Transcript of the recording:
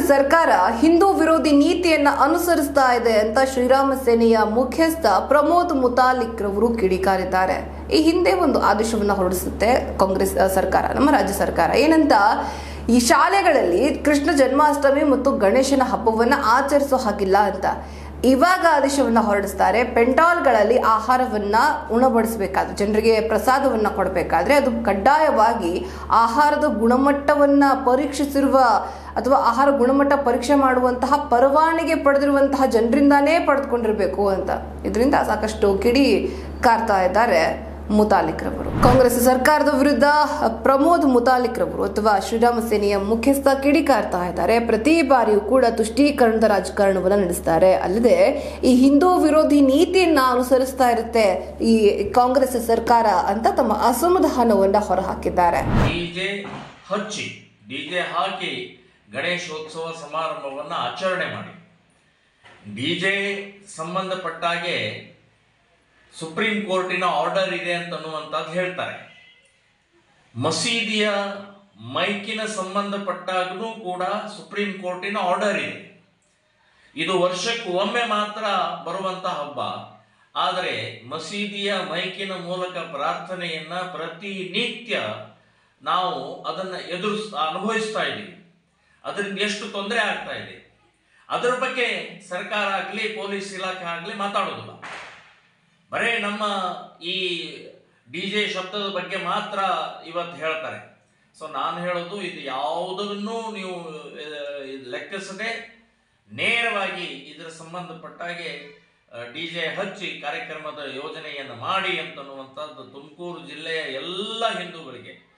ಸರ್ಕಾರ ಹಿಂದೂ ವಿರೋಧಿ ನೀತಿಯನ್ನ ಅನುಸರಿಸ್ತಾ ಇದೆ ಅಂತ ಶ್ರೀರಾಮ ಸೇನೆಯ ಮುಖ್ಯಸ್ಥ ಪ್ರಮೋದ್ ಮುತಾಲಿಕ್ ರವರು ಕಿಡಿಕಾರಿದ್ದಾರೆ ಈ ಹಿಂದೆ ಒಂದು ಆದೇಶವನ್ನ ಹೊರಡಿಸುತ್ತೆ ಕಾಂಗ್ರೆಸ್ ಅ, ಸರ್ಕಾರ ನಮ್ಮ ರಾಜ್ಯ ಸರ್ಕಾರ ಏನಂತ ಈ ಶಾಲೆಗಳಲ್ಲಿ ಕೃಷ್ಣ ಜನ್ಮಾಷ್ಟಮಿ ಮತ್ತು ಗಣೇಶನ ಹಬ್ಬವನ್ನ ಆಚರಿಸೋ ಹಾಗಿಲ್ಲ ಅಂತ ಇವಾಗ ಆದೇಶವನ್ನ ಹೊರಡಿಸ್ತಾರೆ ಪೆಂಟಾಲ್ಗಳಲ್ಲಿ ಆಹಾರವನ್ನ ಉಣಬಡಿಸಬೇಕಾದ್ರೆ ಜನರಿಗೆ ಪ್ರಸಾದವನ್ನ ಕೊಡಬೇಕಾದ್ರೆ ಅದು ಕಡ್ಡಾಯವಾಗಿ ಆಹಾರದ ಗುಣಮಟ್ಟವನ್ನ ಪರೀಕ್ಷಿಸಿರುವ ಅಥವಾ ಆಹಾರ ಗುಣಮಟ್ಟ ಪರೀಕ್ಷೆ ಮಾಡುವಂತಹ ಪರವಾನಗಿ ಪಡೆದಿರುವಂತಹ ಜನರಿಂದಾನೇ ಪಡೆದುಕೊಂಡಿರಬೇಕು ಅಂತ ಇದರಿಂದ ಸಾಕಷ್ಟು ಕಿಡಿ ಕಾರ್ತಾ ಇದ್ದಾರೆ ಮುತಾಲಿಕ್ ರವರು ಕಾಂಗ್ರೆಸ್ ಸರ್ಕಾರದ ವಿರುದ್ಧ ಪ್ರಮೋದ್ ಮುತಾಲಿಕ್ ರವರು ಅಥವಾ ಶ್ರೀರಾಮ ಸೇನೆಯ ಮುಖ್ಯಸ್ಥ ಕಿಡಿಕಾರ್ತಾ ಇದ್ದಾರೆ ಪ್ರತಿ ಬಾರಿಯೂ ಕೂಡ ತುಷ್ಟೀಕರಣದ ರಾಜಕಾರಣವನ್ನ ನಡೆಸ್ತಾರೆ ಅಲ್ಲದೆ ಈ ಹಿಂದೂ ವಿರೋಧಿ ನೀತಿಯನ್ನ ಅನುಸರಿಸ್ತಾ ಇರುತ್ತೆ ಈ ಕಾಂಗ್ರೆಸ್ ಸರ್ಕಾರ ಅಂತ ತಮ್ಮ ಅಸಮಾಧಾನವನ್ನ ಹೊರಹಾಕಿದ್ದಾರೆ ಡಿಜೆ ಹಚ್ಚಿ ಡಿಜೆ ಹಾಕಿ ಗಣೇಶೋತ್ಸವ ಸಮಾರಂಭವನ್ನು ಆಚರಣೆ ಮಾಡಿ ಡಿಜೆ ಸಂಬಂಧಪಟ್ಟಾಗೆ ಸುಪ್ರೀಂ ಕೋರ್ಟಿನ ಆರ್ಡರ್ ಇದೆ ಅಂತನ್ನುವಂಥದ್ದು ಹೇಳ್ತಾರೆ ಮಸೀದಿಯ ಮೈಕಿನ ಸಂಬಂಧಪಟ್ಟಾಗೂ ಕೂಡ ಸುಪ್ರೀಂ ಕೋರ್ಟಿನ ಆರ್ಡರ್ ಇದೆ ಇದು ವರ್ಷಕ್ಕೆ ಒಮ್ಮೆ ಮಾತ್ರ ಬರುವಂತ ಹಬ್ಬ ಆದರೆ ಮಸೀದಿಯ ಮೈಕಿನ ಮೂಲಕ ಪ್ರಾರ್ಥನೆಯನ್ನ ಪ್ರತಿನಿತ್ಯ ನಾವು ಅದನ್ನು ಎದುರಿಸ್ ಅನುಭವಿಸ್ತಾ ಇದ್ದೀವಿ ಅದರಿಂದ ಎಷ್ಟು ತೊಂದರೆ ಆಗ್ತಾ ಇದೆ ಅದರ ಬಗ್ಗೆ ಸರ್ಕಾರ ಆಗಲಿ ಪೊಲೀಸ್ ಇಲಾಖೆ ಆಗಲಿ ಮಾತಾಡೋದಿಲ್ಲ ಬರೇ ನಮ್ಮ ಈ ಡಿ ಜೆ ಶಬ್ದದ ಬಗ್ಗೆ ಮಾತ್ರ ಇವತ್ತು ಹೇಳ್ತಾರೆ ಸೊ ನಾನು ಹೇಳೋದು ಇದು ಯಾವುದನ್ನು ನೀವು ಆ, ಇದು ಲೆಕ್ಕಿಸದೆ ನೇರವಾಗಿ ಇದರ ಸಂಬಂಧಪಟ್ಟಾಗೆ ಡಿ ಜೆ ಹಚ್ಚಿ ಕಾರ್ಯಕ್ರಮದ ಯೋಜನೆಯನ್ನು ಮಾಡಿ ಅಂತನ್ನುವಂಥದ್ದು ತುಮಕೂರು ಜಿಲ್ಲೆಯ ಎಲ್ಲ ಹಿಂದೂಗಳಿಗೆ